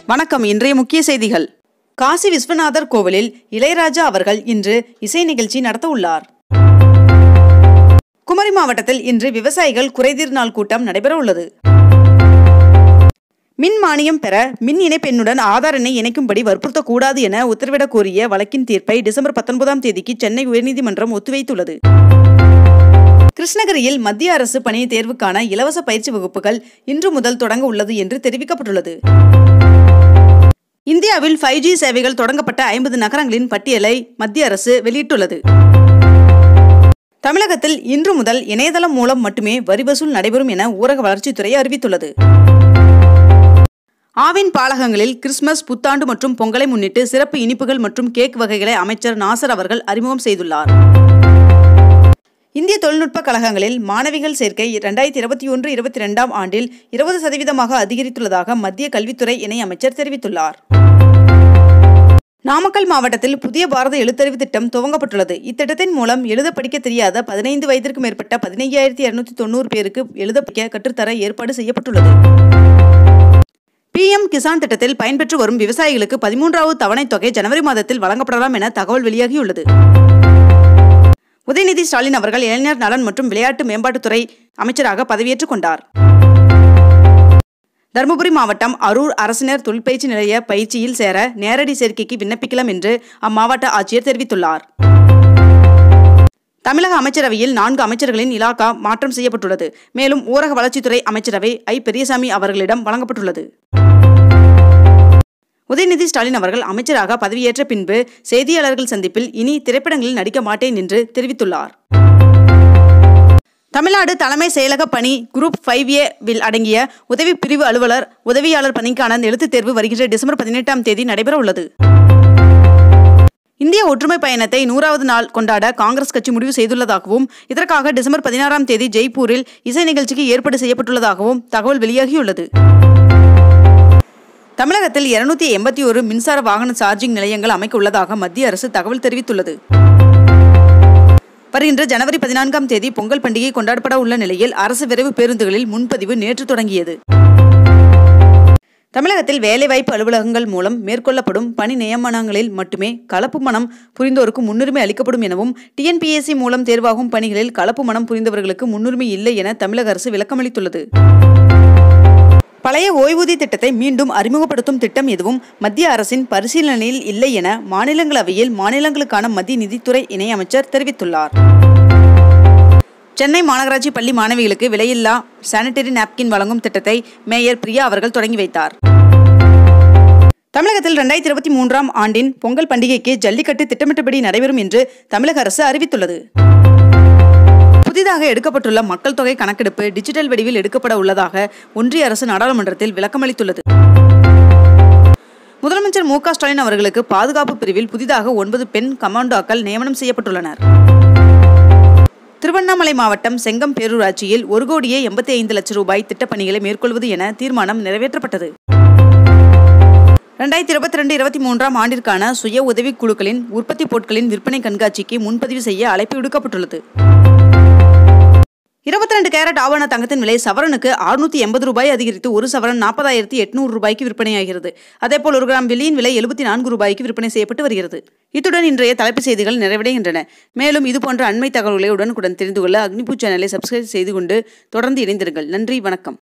வணக்கம் இன்றைய முக்கிய செய்திகள் காசி விஸ்வநாதர் கோவிலில் இளையராஜா அவர்கள் இன்று இசை நிகழ்ச்சி நடத்த உள்ளார் குமரி மாவட்டத்தில் இன்று விவசாயிகள் குறைதீர் நாள் கூட்டம் நடைபெற உள்ளது மின் மானியம் பெற மின் இணைப்பெண்ணுடன் ஆதார் எண்ணை இணைக்கும்படி வற்புறுத்தக்கூடாது என உத்தரவிடக் கோரிய வழக்கின் தீர்ப்பை டிசம்பர் பத்தொன்பதாம் தேதிக்கு சென்னை உயர்நீதிமன்றம் ஒத்திவைத்துள்ளது கிருஷ்ணகிரியில் மத்திய அரசு பணி தேர்வுக்கான இலவச பயிற்சி வகுப்புகள் இன்று முதல் தொடங்க உள்ளது என்று தெரிவிக்கப்பட்டுள்ளது இந்தியாவில் ஃபைவ் ஜி சேவைகள் தொடங்கப்பட்ட ஐம்பது நகரங்களின் பட்டியலை மத்திய அரசு வெளியிட்டுள்ளது தமிழகத்தில் இன்று முதல் இணையதளம் மூலம் மட்டுமே வரி வசூல் நடைபெறும் என ஊரக வளர்ச்சித்துறை அறிவித்துள்ளது ஆவின் பாலகங்களில் கிறிஸ்துமஸ் புத்தாண்டு மற்றும் பொங்கலை முன்னிட்டு சிறப்பு இனிப்புகள் மற்றும் கேக் வகைகளை அமைச்சர் நாசர் அவர்கள் அறிமுகம் செய்துள்ளார் இந்திய தொழில்நுட்ப கழகங்களில் மாணவிகள் சேர்க்கை இரண்டாயிரத்தி இருபத்தி ஒன்று இருபத்தி ரெண்டாம் ஆண்டில் இருபது சதவீதமாக அதிகரித்துள்ளதாக மத்திய கல்வித்துறை இணை அமைச்சர் தெரிவித்துள்ளார் நாமக்கல் மாவட்டத்தில் புதிய பாரத எழுத்தறிவு திட்டம் துவங்கப்பட்டுள்ளது இத்திட்டத்தின் மூலம் எழுத படிக்க தெரியாத பதினைந்து வயதிற்கு மேற்பட்ட பதினைஞ்சாயிரத்தி இருநூத்தி தொண்ணூறு பேருக்கு எழுத படிக்க கற்றுத்தர ஏற்பாடு செய்யப்பட்டுள்ளது பிஎம் கிசான் திட்டத்தில் பயன்பெற்று வரும் விவசாயிகளுக்கு பதிமூன்றாவது தவணைத் தொகை ஜனவரி மாதத்தில் வழங்கப்படலாம் என தகவல் வெளியாகியுள்ளது உதயநிதி ஸ்டாலின் அவர்கள் இளைஞர் நலன் மற்றும் விளையாட்டு மேம்பாட்டுத்துறை அமைச்சராக பதவியேற்றுக் கொண்டார் தருமபுரி மாவட்டம் அரூர் அரசினர் தொழிற்பயிற்சி நிலைய பயிற்சியில் சேர நேரடி சேர்க்கைக்கு விண்ணப்பிக்கலாம் என்று அம்மாவட்ட ஆட்சியர் தெரிவித்துள்ளார் தமிழக அமைச்சரவையில் நான்கு அமைச்சர்களின் இலாக்கா மாற்றம் செய்யப்பட்டுள்ளது மேலும் ஊரக வளர்ச்சித்துறை அமைச்சரவை ஐ பெரியசாமி அவர்களிடம் வழங்கப்பட்டுள்ளது உதயநிதி ஸ்டாலின் அவர்கள் அமைச்சராக பதவியேற்ற பின்பு செய்தியாளர்கள் சந்திப்பில் இனி திரைப்படங்களில் நடிக்க மாட்டேன் என்று தெரிவித்துள்ளார் தமிழ்நாடு தலைமை செயலக பணி குரூப் ஃபைவ் ஏ வில் அடங்கிய உதவி பிரிவு அலுவலர் உதவியாளர் பணிக்கான எழுத்துத் தேர்வு வருகின்ற டிசம்பர் பதினெட்டாம் தேதி நடைபெற உள்ளது இந்திய ஒற்றுமை பயணத்தை நூறாவது நாள் கொண்டாட காங்கிரஸ் கட்சி முடிவு செய்துள்ளதாகவும் இதற்காக டிசம்பர் பதினாறாம் தேதி ஜெய்ப்பூரில் இசை நிகழ்ச்சிக்கு ஏற்பாடு செய்யப்பட்டுள்ளதாகவும் தகவல் வெளியாகியுள்ளது தமிழகத்தில் இருநூத்தி எண்பத்தி ஒரு மின்சார வாகன சார்ஜிங் நிலையங்கள் அமைக்க உள்ளதாக மத்திய அரசு தகவல் தெரிவித்துள்ளது வருகின்ற ஜனவரி பதினான்காம் தேதி பொங்கல் பண்டிகை கொண்டாடப்பட உள்ள நிலையில் அரசு விரைவு பேருந்துகளில் முன்பதிவு நேற்று தொடங்கியது தமிழகத்தில் வேலைவாய்ப்பு அலுவலகங்கள் மூலம் மேற்கொள்ளப்படும் பணி நியமனங்களில் மட்டுமே கலப்பு மனம் புரிந்தோருக்கு முன்னுரிமை அளிக்கப்படும் எனவும் டிஎன்பிஎஸ்சி மூலம் தேர்வாகும் பணிகளில் கலப்பு மனம் புரிந்தவர்களுக்கு முன்னுரிமை இல்லை என தமிழக அரசு விளக்கமளித்துள்ளது பழைய ஓய்வூதிய திட்டத்தை மீண்டும் அறிமுகப்படுத்தும் திட்டம் எதுவும் மத்திய அரசின் பரிசீலனையில் இல்லை என மாநிலங்களவையில் மாநிலங்களுக்கான மத்திய நிதித்துறை இணையமைச்சர் தெரிவித்துள்ளார் சென்னை மாநகராட்சி பள்ளி மாணவிகளுக்கு விலையில்லா சானிட்டரி நாப்கின் வழங்கும் திட்டத்தை மேயர் பிரியா அவர்கள் தொடங்கி வைத்தார் தமிழகத்தில் இரண்டாயிரத்தி இருபத்தி மூன்றாம் ஆண்டின் பொங்கல் பண்டிகைக்கு ஜல்லிக்கட்டு திட்டமிட்டபடி நடைபெறும் என்று தமிழக அரசு அறிவித்துள்ளது புதிதாக எடுக்கப்பட்டுள்ள மக்கள் தொகை கணக்கெடுப்பு டிஜிட்டல் வடிவில் எடுக்கப்பட உள்ளதாக ஒன்றிய அரசு நாடாளுமன்றத்தில் விளக்கமளித்துள்ளது முதலமைச்சர் மு க ஸ்டாலின் அவர்களுக்கு பாதுகாப்பு பிரிவில் புதிதாக ஒன்பது பெண் கமாண்டோக்கள் நியமனம் செய்யப்பட்டுள்ளனர் திருவண்ணாமலை மாவட்டம் செங்கம் பேரூராட்சியில் ஒரு கோடியே எண்பத்தி ஐந்து லட்சம் ரூபாய் திட்டப்பணிகளை மேற்கொள்வது என தீர்மானம் நிறைவேற்றப்பட்டது ரெண்டாயிரத்தி இருபத்தி ரெண்டு இருபத்தி மூன்றாம் ஆண்டிற்கான சுய உதவிக் குழுக்களின் உற்பத்தி பொருட்களின் விற்பனை கண்காட்சிக்கு முன்பதிவு செய்ய அழைப்பு விடுக்கப்பட்டுள்ளது இருபத்தி ரெண்டு கேரட் ஆவண தங்கத்தின் விலை சவரனுக்கு அறுநூத்தி எண்பது ரூபாய் அதிகரித்து ஒரு சவரன் நாற்பதாயிரத்தி எட்நூறு ரூபாய்க்கு விற்பனையாகிறது அதேபோல் ஒரு கிராம் வெள்ளியின் விலை எழுபத்தி நான்கு ரூபாய்க்கு விற்பனை செய்யப்பட்டு வருகிறது இத்துடன் இன்றைய தலைப்புச் செய்திகள் நிறைவடைகின்றன மேலும் இதுபோன்ற அண்மை தகவல்களை உடனுக்குடன் தெரிந்து கொள்ள அக்னிபூ சேனலை சப்ஸ்கிரைப் செய்து கொண்டு தொடர்ந்து இணைந்திருங்கள் நன்றி வணக்கம்